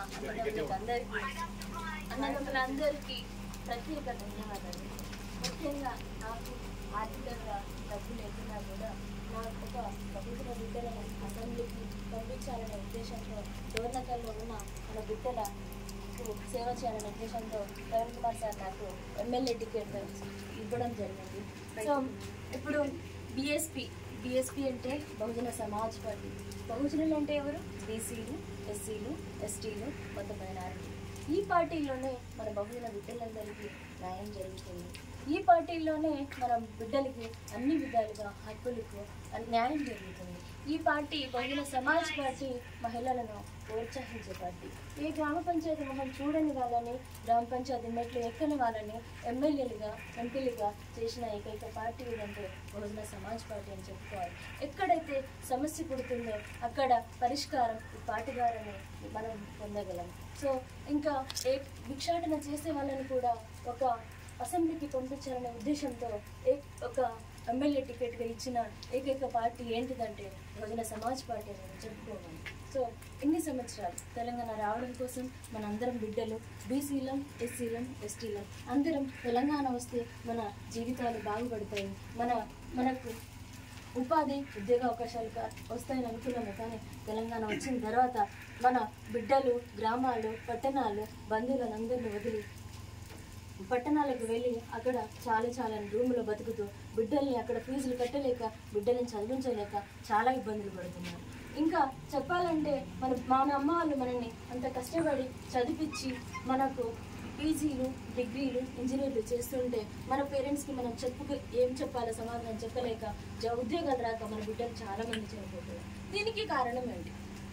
అన్నదమ్ములందరికీ అన్నదమ్ములందరికీ ప్రత్యేక ధన్యవాదాలు ముఖ్యంగా నాకు ఆర్థికంగా డబ్బు లేకున్నా కూడా నా ఒక బహుజన బిడ్డలను అసెంబ్లీకి పంపించాలనే ఉద్దేశంతో డోర్నకల్లో ఉన్న మన బిడ్డలకు సేవ చేయాలనే ఉద్దేశంతో ప్రవీణ్ కుమార్ సార్ నాకు ఎమ్మెల్యే టికెట్ ఇవ్వడం జరిగింది సో ఇప్పుడు బిఎస్పి బిఎస్పి అంటే బహుజన సమాజ్ పార్టీ బహుజనులు అంటే ఎవరు బీసీలు ఎస్సీలు ఎస్టీలు కొత్త మైనారిటీ ఈ పార్టీలోనే మన బహుజన బిడ్డలందరికీ న్యాయం జరుగుతుంది ఈ పార్టీలోనే మన బిడ్డలకి అన్ని విధాలుగా హక్కులకు న్యాయం జరుగుతుంది ఈ పార్టీ బహుజన సమాజ్ పార్టీ మహిళలను ప్రోత్సహించే పార్టీ ఏ గ్రామ పంచాయతీ మొహం చూడని వాళ్ళని గ్రామ పంచాయతీ మెట్లు ఎక్కని వాళ్ళని ఎమ్మెల్యేలుగా ఎంపీలుగా చేసిన ఏకైక పార్టీ ఏదంటే బహుజన సమాజ్ పార్టీ అని చెప్పుకోవాలి ఎక్కడైతే సమస్య పుడుతుందో అక్కడ పరిష్కారం ఈ పార్టీ ద్వారానే మనం పొందగలం సో ఇంకా ఏ భిక్షాటన చేసే వాళ్ళని కూడా ఒక అసెంబ్లీకి పంపించాలనే ఉద్దేశంతో ఏ ఒక ఎమ్మెల్యే టికెట్గా ఇచ్చిన ఏకైక పార్టీ ఏంటిదంటే బహుజన సమాజ్ పార్టీ అని చెప్పుకోవాలి సో ఎన్ని సంవత్సరాలు తెలంగాణ రావడం కోసం మనందరం బిడ్డలు బీసీలం ఎస్సీలం ఎస్టీలం అందరం తెలంగాణ వస్తే మన జీవితాలు బాగుపడతాయి మన మనకు ఉపాధి ఉద్యోగ అవకాశాలు కా- వస్తాయని అనుకున్నాము కానీ తెలంగాణ వచ్చిన తర్వాత మన బిడ్డలు గ్రామాలు పట్టణాలు బంధువులందరినీ వదిలి పట్టణాలకు వెళ్ళి అక్కడ చాలా చాలా రూములో బతుకుతూ బిడ్డల్ని అక్కడ ఫీజులు కట్టలేక బిడ్డల్ని చదివించలేక చాలా ఇబ్బందులు పడుతున్నారు ఇంకా చెప్పాలంటే మన మన అమ్మ వాళ్ళు మనల్ని అంత కష్టపడి చదివించి మనకు పీజీలు డిగ్రీలు ఇంజనీర్లు చేస్తుంటే మన పేరెంట్స్కి మనం చెప్పుకు ఏం చెప్పాలో సమాధానం చెప్పలేక జ- ఉద్యోగాలు రాక మన బిడ్డలు చాలా మంది చనిపోతున్నారు దీనికి కారణం ఏంటి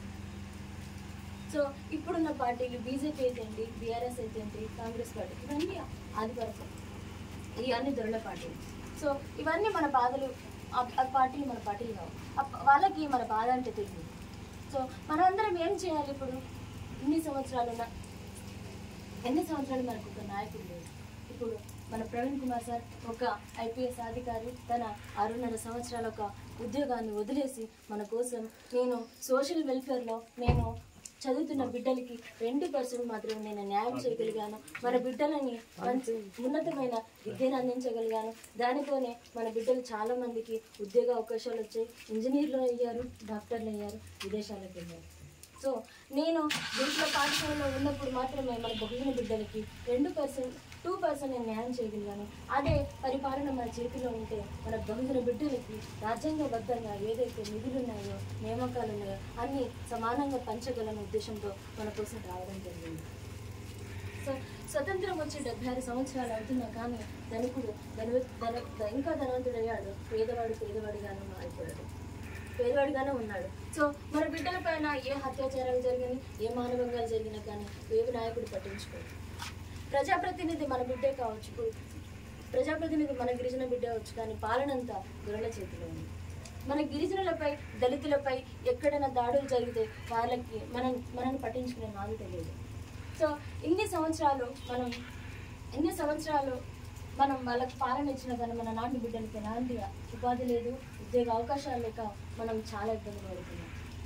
సో ఇప్పుడున్న పార్టీలు బీజేపీ అయితే ఏంటి బీఆర్ఎస్ అయితే ఏంటి కాంగ్రెస్ పార్టీ ఇవన్నీ ఆదిపరకం ఇవన్నీ దొరల పార్టీలు సో ఇవన్నీ మన బాధలు ఆ- ఆ పార్టీలు మన పార్టీలు కావు ఆ ప- వాళ్ళకి మన బాధ అంటే తెలియదు సో మనందరం ఏం చేయాలి ఇప్పుడు ఇన్ని సంవత్సరాలు ఉన్న ఎన్ని సంవత్సరాలు మనకు ఒక నాయకుడు లేదు ఇప్పుడు మన ప్రవీణ్ కుమార్ సార్ ఒక ఐపీఎస్ అధికారి తన ఆరున్నర సంవత్సరాల ఒక ఉద్యోగాన్ని వదిలేసి మన కోసం నేను సోషల్ వెల్ఫేర్లో నేను చదువుతున్న బిడ్డలకి రెండు పర్సెంట్ మాత్రమే నేను న్యాయం చేయగలిగాను మన బిడ్డలని మంచి ఉన్నతమైన విద్యను అందించగలిగాను దానితోనే మన బిడ్డలు చాలా మందికి ఉద్యోగ అవకాశాలు వచ్చాయి ఇంజనీర్లు అయ్యారు డాక్టర్లు అయ్యారు విదేశాలకు వెళ్ళారు సో నేను దీంట్లో పాఠశాలలో ఉన్నప్పుడు మాత్రమే మన బహుజన బిడ్డలకి రెండు పర్సెంట్ టూ పర్సెంట్ నేను న్యాయం చేయగలిగాను అదే పరిపాలన మన చేతిలో ఉంటే మన బహుజన బిడ్డలకి రాజ్యాంగబద్ధంగా ఏదైతే నిధులు ఉన్నాయో నియామకాలు ఉన్నాయో అన్నీ సమానంగా పంచగలన ఉద్దేశంతో మన కోసం రావడం జరిగింది సో స్వతంత్రం వచ్చి డెబ్బై ఆరు సంవత్సరాలు అవుతున్నా కానీ ధనికుడు ధనవ ధన ఇంకా ధనవంతుడయ్యాడు పేదవాడు పేదవాడిగానే మారిపోయాడు పేదవాడిగానే ఉన్నాడు సో మన బిడ్డల పైన ఏ అత్యాచారాలు జరిగినాయి ఏ మానవంగాలు జరిగినా కానీ ఏ నాయకుడు పట్టించుకోడు ప్రజాప్రతినిధి మన బిడ్డే కావచ్చు ఇప్పుడు ప్రజాప్రతినిధి మన గిరిజన బిడ్డ అవచ్చు కానీ పాలనంతా గొర్రెల చేతిలో ఉంది మన గిరిజనులపై దళితులపై ఎక్కడైనా దాడులు జరిగితే వాళ్ళకి మనం మనల్ని పట్టించుకునే నాకు తెలియదు సో ఇన్ని సంవత్సరాలు మనం ఇన్ని సంవత్సరాలు మనం వాళ్ళకి పాలన ఇచ్చిన కానీ మన నాటి బిడ్డలకి ఎలాంటి ఉపాధి లేదు ఉద్యోగ అవకాశాలు లేక మనం చాలా ఇబ్బంది పడుతున్నాం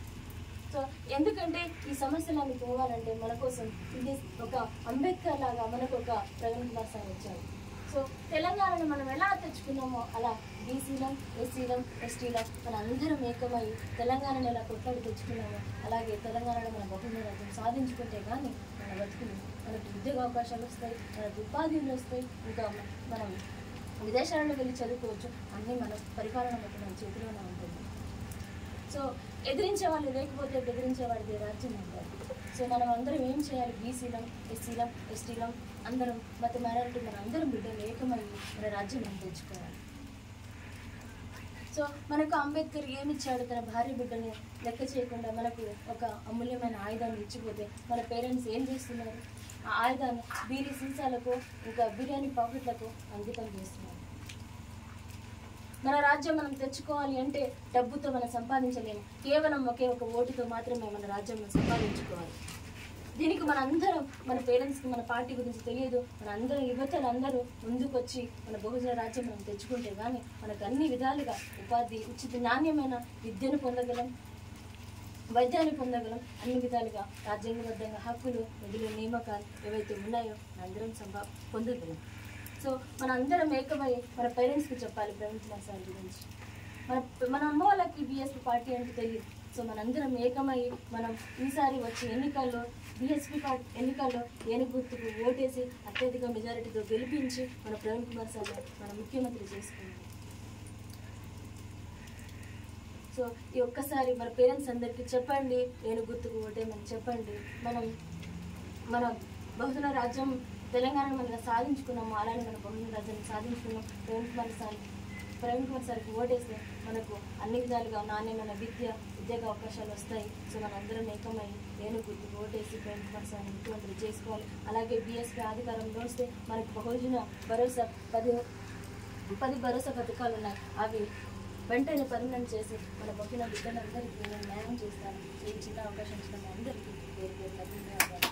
సో ఎందుకంటే ఈ సమస్యలన్నీ పోవాలంటే మన కోసం ఇది ఒక అంబేద్కర్ లాగా మనకు ఒక ప్రవీణ్ కుమార్ సార్ వచ్చారు సో తెలంగాణను మనం ఎలా తెచ్చుకున్నామో అలా బీసీలం ఎస్సీలం ఎస్టీలం మన అందరం ఏకమై తెలంగాణను ఎలా కొట్లాడి తెచ్చుకున్నామో అలాగే తెలంగాణలో మన బహుజన రాజ్యం సాధించుకుంటే కానీ మన బతుకులు మనకు ఉద్యోగ అవకాశాలు వస్తాయి మనకు ఉపాధులు వస్తాయి ఇంకా మనం విదేశాలలో వెళ్ళి చదువుకోవచ్చు అన్నీ మన పరిపాలన మొత్తం మన చేతిలోనే ఉంటుంది సో ఎదిరించే వాళ్ళు లేకపోతే బెదిరించే వాడిది రాజ్యం అంటారు సో మనం అందరం ఏం చేయాలి బీసీలం ఎస్సీలం ఎస్టీలం అందరం మత మైనారిటీ మన అందరం బిడ్డలు ఏకమై మన రాజ్యం మనం తెచ్చుకోవాలి సో మనకు అంబేద్కర్ ఏమి ఇచ్చాడు తన భార్య బిడ్డని లెక్క చేయకుండా మనకు ఒక అమూల్యమైన ఆయుధాన్ని ఇచ్చిపోతే మన పేరెంట్స్ ఏం చేస్తున్నారు ఆ ఆయుధాన్ని బీరీ సీసాలకు ఇంకా బిర్యానీ పాకెట్లకు అంకితం చేస్తున్నారు మన రాజ్యం మనం తెచ్చుకోవాలి అంటే డబ్బుతో మనం సంపాదించలేము కేవలం ఒకే ఒక ఓటుతో మాత్రమే మన రాజ్యం మనం సంపాదించుకోవాలి దీనికి మన అందరం మన పేరెంట్స్కి మన పార్టీ గురించి తెలియదు మన అందరం యువతలు అందరూ ముందుకొచ్చి మన బహుజన రాజ్యం మనం తెచ్చుకుంటే కానీ మనకు అన్ని విధాలుగా ఉపాధి ఉచిత నాణ్యమైన విద్యను పొందగలం వైద్యాన్ని పొందగలం అన్ని విధాలుగా రాజ్యాంగబద్ధంగా హక్కులు నిధులు నియామకాలు ఏవైతే ఉన్నాయో మనందరం సంభా పొందగలం సో మన అందరం ఏకమై మన పేరెంట్స్కి చెప్పాలి ప్రవీణ్ కుమార్ సార్ గురించి మన మన అమ్మ వాళ్ళకి బిఎస్పీ పార్టీ అంటే తెలియదు సో మనందరం ఏకమై మనం ఈసారి వచ్చే ఎన్నికల్లో బిఎస్పీ పార్టీ ఎన్నికల్లో ఏనుగు గుర్తుకు ఓటేసి అత్యధిక మెజారిటీతో గెలిపించి మన ప్రవీణ్ కుమార్ సార్ మన ముఖ్యమంత్రి చేసుకున్నాం సో ఈ ఒక్కసారి మన పేరెంట్స్ అందరికీ చెప్పండి నేను గుర్తుకు ఓటేమని చెప్పండి మనం మన బహుజన రాజ్యం తెలంగాణను మనం సాధించుకున్నాము అలానే మన బహుజన రాజ్యాన్ని సాధించుకున్నాం ప్రవీణ్ కుమార్ సార్ ప్రవీణ్ కుమార్ సార్కి ఓటేస్తే మనకు అన్ని విధాలుగా నాణ్యమైన విద్య ఉద్యోగ అవకాశాలు వస్తాయి సో మనందరం ఏకమై నేను గుర్తుకు ఓటేసి ప్రవీణ్ కుమార్ సార్ని ముఖ్యమంత్రి చేసుకోవాలి అలాగే బీఎస్పీ అధికారంలో వస్తే మనకు బహుజన భరోసా పది పది భరోసా పథకాలు ఉన్నాయి అవి వెంటనే పర్మనెంట్ చేసి మన బొక్కిన బిడ్డలందరికీ నేను న్యాయం చేస్తాను సో ఈ చిన్న అవకాశం ఇచ్చిన మీ అందరికీ పేరు పేరు ధన్యవాదాలు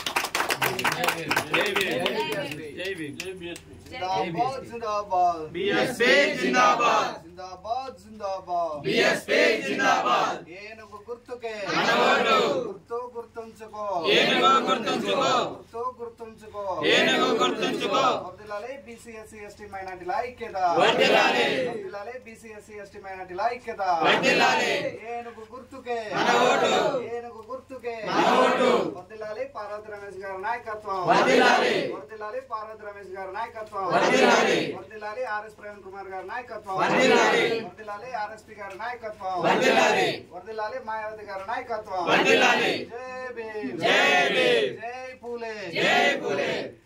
జిందాబాద్ జిందాబాద్ BSP జిందాబాద్. జిందాబాద్ జిందాబాద్ BSP జిందాబాద్. ఏనుగు గుర్తుకే మనవోడు. గుర్తు గుర్తుంచుకో ఏనుగు గుర్తుంచుకో. గుర్తు గుర్తుంచుకో ఏనుగు గుర్తుంచుకో. వర్ధిల్లాలి బీసీఎస్సీ ఎస్టీ మైనార్టీల ఐక్యత వర్ధిల్లాలి. వర్ధిల్లాలి బీసీఎస్సీ ఎస్టీ మైనార్టీల ఐక్యత వర్ధిల్లాలి. ఏనుగు గుర్తుకే మనవోడు. ఏనుగు గుర్తుకే మనవోడు. వర్ధిల్లాలి పార్వతి రమేష్ గారి నాయకత్వం వర్ధిల్లాలి. వర్ధిల్లాలి పార్వతి రమేష్ గారి నాయకత్వం వర్ధిల్లాలి. వర్ధిల్లాలి ఆర్ఎస్ ప్రవీణ్ కుమార్ గారి నాయకత్వం వర్ధిల్లాలి. వర్ధిల్లాలి ఆర్ఎస్పీ గారి నాయకత్వం వర్ధిల్లాలి. వర్ధిల్లాలి మాయావతి గారి నాయకత్వం వర్ధిల్లాలి. జై భీమ్ జై భీమ్. జై పూలే జై పూలే.